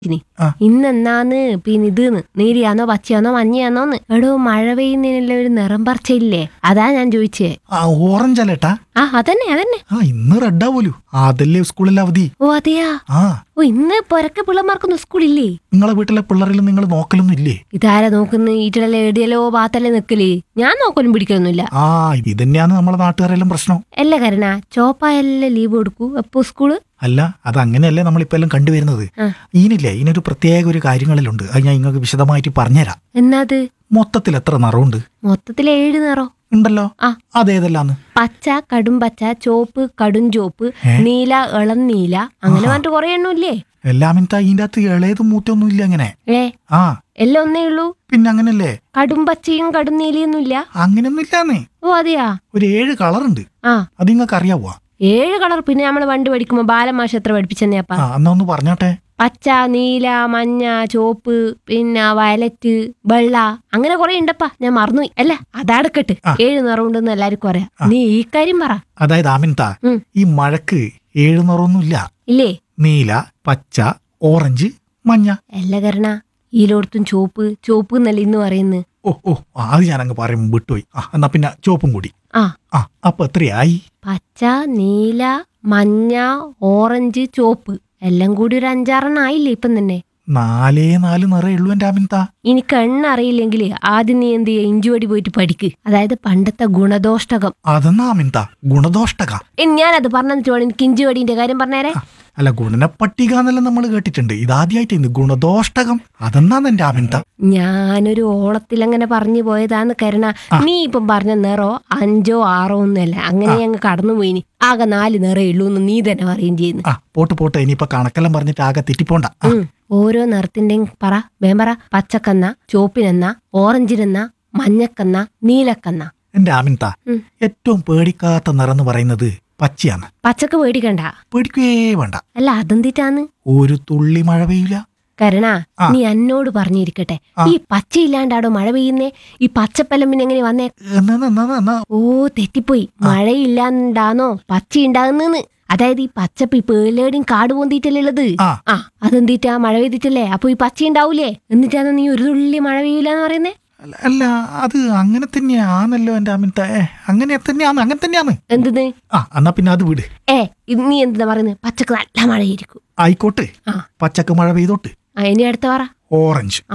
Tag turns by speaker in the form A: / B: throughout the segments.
A: ഇനി
B: ആ.
A: ഇന്നെന്നാന്ന് പിന്നെ ഇതെന്ന് നീരിയാന്നോ പച്ചയാന്നോ മഞ്ഞയാന്നോന്ന് എടോ മഴ പെയ്യുന്നതിനുള്ള ഒരു നിറം പറിച്ചയില്ലേ അതാ ഞാൻ ചോദിച്ചേ
B: ആ ഓറഞ്ച് അല്ലേട്ടാ
A: ആ അതന്നെ അതന്നെ
B: ആ ഇന്ന് റെഡാ പോലും അതല്ലേ സ്കൂളിൽ അവധി
A: ഓ അതെയാ
B: ആ
A: ഓ ഇന്ന് പൊരക്കെ പിള്ളമാർക്കൊന്നും സ്കൂളില്ലേ
B: നിങ്ങളെ വീട്ടിലെ പിള്ളേരിൽ നിങ്ങൾ നോക്കലൊന്നും ഇല്ലേ
A: ഇതാരാ നോക്കുന്ന ഈറ്റലല്ലേ എടിയലോ ഭാത്തല്ലേ നിക്കല് ഞാൻ നോക്കലും പിടിക്കലൊന്നുമില്ല
B: ആ ഇത് തന്നെയാണ് നമ്മളെ നാട്ടുകാരെല്ലാം പ്രശ്നം
A: അല്ല കരണ ചോപ്പായല്ലേ ലീവ് കൊടുക്കൂ എപ്പോ സ്കൂള്
B: അല്ല അത് അങ്ങനെയല്ലേ നമ്മളിപ്പോ എല്ലാം കണ്ടുവരുന്നത്
A: ആ.
B: ഈനില്ലേ ഇതിനൊരു പ്രത്യേക ഒരു കാര്യങ്ങളിലുണ്ട് അത് ഞാൻ നിങ്ങൾക്ക് വിശദമായിട്ട് പറഞ്ഞുതരാം
A: എന്നാത്
B: മൊത്തത്തിൽ എത്ര നിറമുണ്ട്
A: മൊത്തത്തിൽ ഏഴ് നിറോ
B: ഉണ്ടല്ലോ
A: ആ.
B: അതേതെല്ലാന്ന്
A: പച്ച കടും പച്ച ചോപ്പ് കടും ചോപ്പ്
B: ഏ?
A: നീല ഇളം നീല അങ്ങനെ പറഞ്ഞിട്ട് കുറെ എണ്ണമില്ലേ
B: എല്ലാം ഇന്നത്തെ അതിൻ്റെ അകത്ത് ഇളയതും മൂത്തൊന്നും ഇല്ല അങ്ങനെ
A: ഏ
B: ആ
A: എല്ലാം ഒന്നേ ഉള്ളൂ
B: പിന്നെ അങ്ങനല്ലേ
A: കടും പച്ചയും കടും നീലയൊന്നും ഇല്ല
B: അങ്ങനെയൊന്നും ഇല്ലാന്നേ
A: ഓ അതെയാ
B: ഒരു ഏഴ് കളറുണ്ട്
A: ആ
B: അത് നിങ്ങൾക്ക് അറിയാവോ
A: ഏഴ് കളർ പിന്നെ നമ്മൾ വണ്ടി പഠിക്കുമ്പോ ബാലമാഷ എത്ര പഠിപ്പിച്ചെന്നേപ്പാ
B: ആ എന്നാ ഒന്ന് പറഞ്ഞോട്ടെ
A: പച്ച നീല മഞ്ഞ ചോപ്പ് പിന്നെ വയലറ്റ് വെള്ള അങ്ങനെ കുറെ ഉണ്ടപ്പാ ഞാൻ മറന്നുപോയി അല്ല അതാടക്കട്ട്
B: ആ.
A: ഏഴ് നിറമുണ്ടെന്ന് എല്ലാവർക്കും അറിയാം നീ ഈ കാര്യം പറ
B: അതായത് ആമിൻത
A: ഉം.
B: ഈ മഴക്ക് ഏഴ് നിറമൊന്നുമില്ല
A: ഇല്ലേ
B: നീല പച്ച ഓറഞ്ച് മഞ്ഞ
A: അല്ല കരണ ഈലോടത്തും ചോപ്പ് ചോപ്പ് എന്നല്ല ഇന്ന് പറയുന്നത്
B: ഓ ഓ ആ, അത് ഞാനങ്ങ് പറയും വിട്ടുപോയി ആ എന്നാ പിന്നെ ചുവപ്പും കൂടി
A: ആ
B: ആ അപ്പൊ എത്രയായി
A: പച്ച നീല മഞ്ഞ ഓറഞ്ച് ചോപ്പ് എല്ലാം കൂടി ഒരു അഞ്ചാറെണ്ണം ആയില്ലേ ഇപ്പം തന്നെ
B: നാലേ നാല് നിറയേ ഉള്ളൂ എൻ്റെ ആമിൻത
A: എനിക്ക് എണ്ണ അറിയില്ലെങ്കിൽ ആദ്യം നീ എന്ത് ചെയ്യുക ഇഞ്ചുവടി പോയിട്ട് പഠിക്ക് അതായത് പണ്ടത്തെ ഗുണദോഷ്ടകം
B: അതെന്നാ ആമിൻത ഗുണദോഷ്ടക
A: ഇനി ഞാനത് പറഞ്ഞിട്ട് വേണം എനിക്ക് ഇഞ്ചുവടിന്റെ കാര്യം പറഞ്ഞേരെ
B: ആ, അല്ല ഗുണനപ്പട്ടിക എന്നെല്ലാം നമ്മൾ കേട്ടിട്ടുണ്ട് ഇതാദ്യമായിട്ട് ഇന്ന് ഗുണദോഷ്ടകം അതെന്നാന്ന് എൻ്റെ ആമിൻത
A: ഞാനൊരു ഓളത്തിൽ അങ്ങനെ പറഞ്ഞു പോയതാന്ന് കരുണ നീ ഇപ്പം പറഞ്ഞ നിറോ അഞ്ചോ ആറോ ഒന്നുമല്ല അങ്ങനെ അങ്ങ് കടന്നു പോയിനി ആകെ നാല് നിറേ ഉള്ളൂ എന്ന് നീ തന്നെ പറയുകയും ചെയ്യുന്നു
B: ആ പോട്ട് പോട്ട് ഇനിയിപ്പൊ കണക്കെല്ലാം പറഞ്ഞിട്ട് ആകെ തെറ്റിപ്പോണ്ട ആ,
A: ഉം. ഓരോ നിറത്തിന്റെയും പറ വേം പറ പച്ചക്കന്ന ചോപ്പിനെന്ന ഓറഞ്ചിനെന്ന മഞ്ഞക്കന്ന നീലക്കന്ന
B: എൻ്റെ ആമിൻത
A: ഉം.
B: ഏറ്റവും പേടിക്കാത്ത നിറം എന്ന് പറയുന്നത് പച്ചയാണ്
A: പച്ചക്ക് പേടിക്കണ്ട
B: പേടിക്കേ വേണ്ട
A: അല്ല അതെന്തിട്ടാന്ന്
B: ഒരു തുള്ളി മഴ പെയ്യൂല
A: കരുണ
B: ആ.
A: നീ എന്നോട് പറഞ്ഞിരിക്കട്ടെ
B: ആ.
A: ഈ പച്ചയില്ലാണ്ടാടോ മഴ പെയ്യുന്നേ ഈ പച്ചപ്പല്ലം പിന്നെ എങ്ങനെ വന്നേ
B: എന്നാ എന്നാ എന്നാ
A: ഓ തെറ്റിപ്പോയി മഴയില്ലാണ്ടാന്നോ പച്ച ഉണ്ടാകുന്നെന്ന് അതായത് ഈ പച്ചപ്പ് ഈ പേലേടിയും കാട് പൊന്തിയിട്ടല്ലേ ഉള്ളത്
B: ആ
A: ആ അതെന്തിട്ടാ മഴ പെയ്തിട്ടല്ലേ അപ്പൊ ഈ പച്ച ഉണ്ടാവൂലേ എന്നിട്ടാണ് നീ ഒരു തുള്ളി മഴ പെയ്യൂലെന്ന് പറയുന്നേ
B: അല്ല- അല്ല അത് അങ്ങനെ തന്നെയാണല്ലോ എൻ്റെ അമിത ഏ അങ്ങനെ തന്നെയാണ് അങ്ങനെ തന്നെയാണ്
A: എന്തെന്ന്
B: ആ എന്നാ പിന്നെ അത് വിട്
A: ഏ ഇത് നീ എന്താ പറയുന്നത് പച്ചക്ക് നല്ല മഴയായിരിക്കും
B: ആയിക്കോട്ടെ
A: ആ
B: പച്ചക്ക് മഴ പെയ്തോട്ട്
A: ആ ഇനി അടുത്ത പറ
B: ഓറഞ്ച്
A: ആ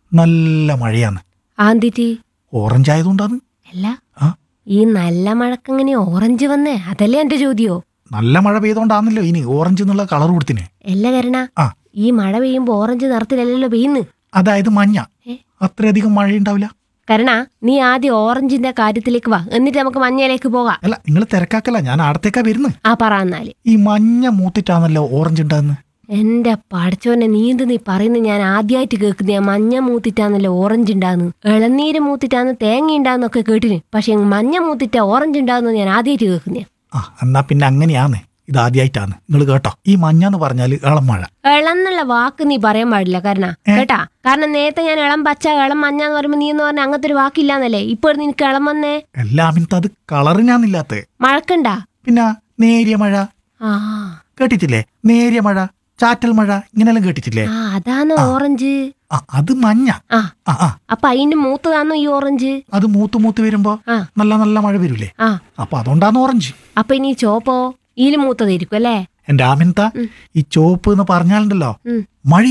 B: നല്ല മഴയാണ്
A: ആ എന്തിട്ട്
B: ഓറഞ്ച് ആയതുകൊണ്ടാണ്
A: അല്ല
B: ആ
A: ഈ നല്ല മഴക്കെങ്ങനെ ഓറഞ്ച് വന്നേ അതല്ലേ എന്റെ ചോദ്യോ
B: നല്ല മഴ പെയ്തോണ്ടാണല്ലോ ഇനി ഓറഞ്ച് എന്നുള്ള കളർ കൊടുത്തിനെ
A: അല്ല കരണ
B: ആ
A: ഈ മഴ പെയ്യുമ്പോ ഓറഞ്ച് നിറത്തിലല്ലല്ലോ പെയ്യുന്നു
B: അതായത് മഞ്ഞ
A: ഏ?
B: അത്രയധികം മഴയുണ്ടാവില്ല
A: കരണ നീ ആദ്യം ഓറഞ്ചിന്റെ കാര്യത്തിലേക്ക് വാ എന്നിട്ട് നമുക്ക് മഞ്ഞയിലേക്ക് പോകാം
B: അല്ല നിങ്ങൾ തിരക്കാക്കല്ല ഞാൻ അടുത്തേക്കാ വരുന്നത്
A: ആ പറ എന്നാല്
B: ഈ മഞ്ഞ മൂത്തിട്ടാണല്ലോ ഓറഞ്ച് ഉണ്ടാകുന്നത്
A: എന്റെ പഠിച്ചോനെ നീ എന്ത് നീ പറയുന്നത് ഞാൻ ആദ്യമായിട്ട് കേൾക്കുന്ന മഞ്ഞ മൂത്തിട്ടാന്നല്ലോ ഓറഞ്ച് ഉണ്ടാകുന്നു ഇളനീര് മൂത്തിട്ടാന്ന് തേങ്ങ ഉണ്ടാകുന്നൊക്കെ കേട്ടിന് പക്ഷെ മഞ്ഞ മൂത്തിട്ടാ ഓറഞ്ച് ഉണ്ടാകുന്നത് ഞാൻ ആദ്യമായിട്ട് കേൾക്കുന്ന
B: ആ എന്നാ പിന്നെ അങ്ങനെയാന്ന് ഇത് ആദ്യമായിട്ടാണ് നിങ്ങൾ കേട്ടോ ഈ മഞ്ഞ എന്ന് പറഞ്ഞാൽ ഇളം മഴ
A: ഇളന്നുള്ള വാക്ക് നീ പറയാൻ പാടില്ല കാരണം കേട്ടാ കാരണം നേരത്തെ ഞാൻ ഇളം പച്ച ഇളം മഞ്ഞ എന്ന് പറയുമ്പോ നീ എന്ന് പറഞ്ഞ അങ്ങനത്തെ ഒരു വാക്കില്ലാന്നല്ലേ ഇപ്പോൾ നിനക്ക് ഇളം വന്നേ
B: എല്ലാമിനത്ത് അത് കളറിനാന്നില്ലാത്ത
A: മഴക്കണ്ടാ
B: പിന്നെ നേരിയ മഴ
A: ആ
B: കേട്ടിട്ടില്ലേ നേരിയ മഴ ചാറ്റൽ മഴ ഇങ്ങനെല്ലാം കേട്ടിട്ടില്ലേ
A: ആ അതാണോ ഓറഞ്ച്
B: ആ അത് മഞ്ഞ
A: ആ
B: ആ ആ
A: അപ്പൊ അതിന്റെ മൂത്തതാണോ ഈ ഓറഞ്ച്
B: അത് മൂത്ത് മൂത്ത് വരുമ്പോ
A: ആ
B: നല്ല നല്ല മഴ വരൂലേ
A: ആ
B: അപ്പൊ അതുകൊണ്ടാണ് ഓറഞ്ച്
A: അപ്പൊ ഇനി ചോപ്പോ ഈല് മൂത്തതായിരിക്കും അല്ലേ
B: എന്റെ ആമിൻത ഈ ചോപ്പ് എന്ന് പറഞ്ഞാലുണ്ടല്ലോ
A: ഉം.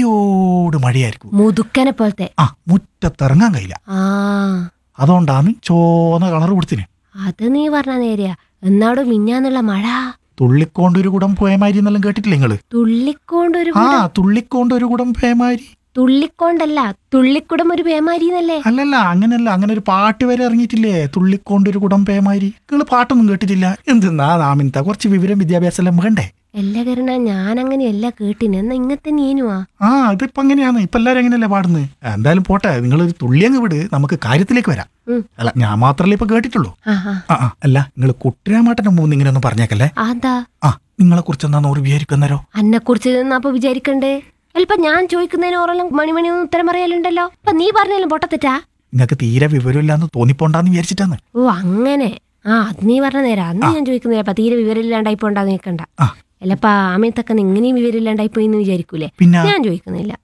B: മഴയോട് മഴയായിരിക്കും
A: മുതുക്കനെ പോലത്തെ
B: ആ മുറ്റത്തിറങ്ങാൻ കഴിയില്ല
A: ആ
B: അതുകൊണ്ടാണ് ചോന്ന കളർ കൊടുത്തിന്
A: അത് നീ പറഞ്ഞ നേരെയാ എന്നാടോ മിഞ്ഞാന്നുള്ള മഴ
B: തുള്ളിക്കൊണ്ടൊരു കുടം പോയമാരി എന്നെല്ലാം കേട്ടിട്ടില്ലേ നിങ്ങള്
A: തുള്ളിക്കൊണ്ടൊരു
B: ആ തുള്ളിക്കൊണ്ടൊരു കുടം പേമാരി
A: തുള്ളിക്കൊണ്ടല്ല തുള്ളിക്കുടം ഒരു പേമാരിന്നല്ലേ
B: അല്ലല്ല അങ്ങനല്ല അങ്ങനെ ഒരു പാട്ട് വരെ ഇറങ്ങിയിട്ടില്ലേ തുള്ളിക്കൊണ്ടൊരു കുടം പേമാരി നിങ്ങൾ പാട്ടൊന്നും കേട്ടിട്ടില്ല എന്തെന്നാ നാമിനത്ത കുറച്ച് വിവരം വിദ്യാഭ്യാസം എല്ലാം വേണ്ടേ
A: എല്ലാ കരണ ഞാൻ അങ്ങനെയല്ല കേട്ടിന് എന്നാ ഇങ്ങത്തെ നീനുവാ
B: ആ ഇതിപ്പോ അങ്ങനെയാണ് ഇപ്പൊ എല്ലാരും അങ്ങനെയല്ലേ പാടുന്നത് എന്തായാലും പോട്ടെ നിങ്ങൾ ഒരു തുള്ളിയങ്ങ് വിട് നമുക്ക് കാര്യത്തിലേക്ക് വരാം
A: ഉം.
B: അല്ല ഞാൻ മാത്രല്ലേ ഇപ്പൊ കേട്ടിട്ടുള്ളൂ
A: ആ ആ
B: ആ ആ അല്ല നിങ്ങൾ കുട്ടിരാമാട്ടന്റെ മുമ്പ് ഇങ്ങനെ ഒന്നും പറഞ്ഞേക്കല്ലേ
A: അതാ
B: ആ നിങ്ങളെ കുറിച്ച് എന്താ നൂറ് വിചാരിക്കുന്നേരോ
A: അന്നെ കുറിച്ച് അപ്പൊ വിചാരിക്കണ്ടേ അല്ലിപ്പൊ ഞാൻ ചോദിക്കുന്നതിന് ഓറെല്ലാം മണിമണി ഒന്നും ഉത്തരം പറയാലുണ്ടല്ലോ അപ്പൊ നീ പറഞ്ഞാലും പൊട്ടത്തിട്ടാ
B: നിങ്ങൾക്ക് തീരെ വിവരമില്ലാന്ന് തോന്നിപ്പോണ്ടാന്ന് വിചാരിച്ചിട്ടാണ്
A: ഓ അങ്ങനെ ആ അത് നീ പറഞ്ഞ നേരാ അന്ന് ഞാൻ ചോദിക്കുന്നില്ല അപ്പൊ തീരെ വിവരമില്ലാണ്ടായിപ്പോണ്ടാന്ന് നിൽക്കണ്ട
B: ആ
A: അല്ലപ്പാ അമ്മയത്തൊക്കെ ഇങ്ങനെയും വിവരമില്ലാണ്ടായിപ്പോയി എന്ന് വിചാരിക്കൂലേ
B: പിന്നെ
A: ഞാൻ ചോദിക്കുന്നില്ല